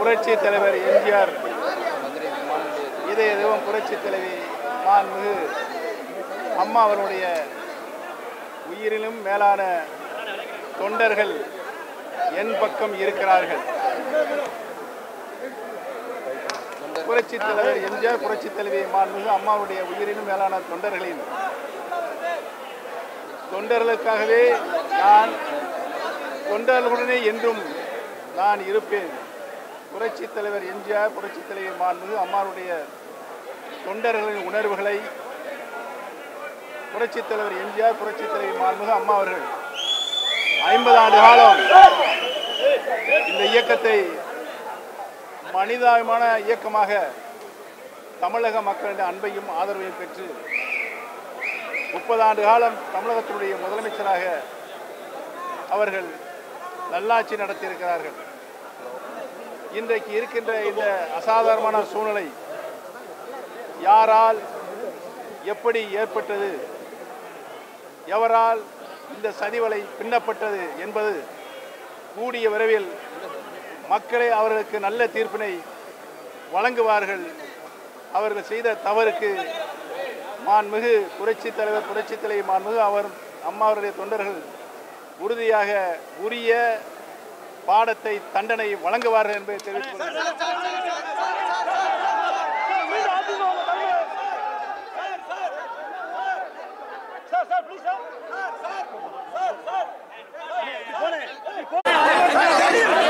புரட்சி தலைவர் எம்ஜிஆர் இதய தெய்வம் புரட்சி தலைவி மாண்புமிகு அம்மா அவருடைய உயிரிலும் மேலான தொண்டர்கள் என் பக்கம் இருக்கிறார்கள் புரட்சி தலைவர் எம்ஜிஆர் புரட்சி தலைவி மாண்புமிகு அம்மாவுடைய உயிரினும் மேலான தொண்டர்களின் தொண்டர்களுக்காகவே நான் தொண்டர்களுடனே என்றும் நான் இருப்பேன் புரட்சி தலைவர் எம்ஜிஆர் புரட்சி தலைவர் மாண்புமிகு அம்மாவுடைய தொண்டர்களின் உணர்வுகளை புரட்சி தலைவர் எம்ஜிஆர் புரட்சி தலைவர் மாண்புமிகு அம்மா அவர்கள் ஐம்பது ஆண்டு காலம் இந்த இயக்கத்தை மனிதாபிமான இயக்கமாக தமிழக மக்களின் அன்பையும் ஆதரவையும் பெற்று முப்பது ஆண்டு காலம் தமிழகத்தினுடைய முதலமைச்சராக அவர்கள் நல்லாட்சி நடத்தியிருக்கிறார்கள் இன்றைக்கு இருக்கின்ற இந்த அசாதாரணமான சூழ்நிலை யாரால் எப்படி ஏற்பட்டது எவரால் இந்த சதிவலை பின்னப்பட்டது என்பது கூடிய விரைவில் மக்களே அவர்களுக்கு நல்ல தீர்ப்பினை வழங்குவார்கள் அவர்கள் செய்த தவறுக்கு மாண்புமிகு புரட்சி தலைவர் புரட்சி தலைவி மாண்புமிகு அவர் அம்மாவருடைய தொண்டர்கள் உறுதியாக உரிய பாடத்தை தண்டனை வழங்குவார்கள் என்பதை தெரிவித்துக் கொள்கிறேன். சார்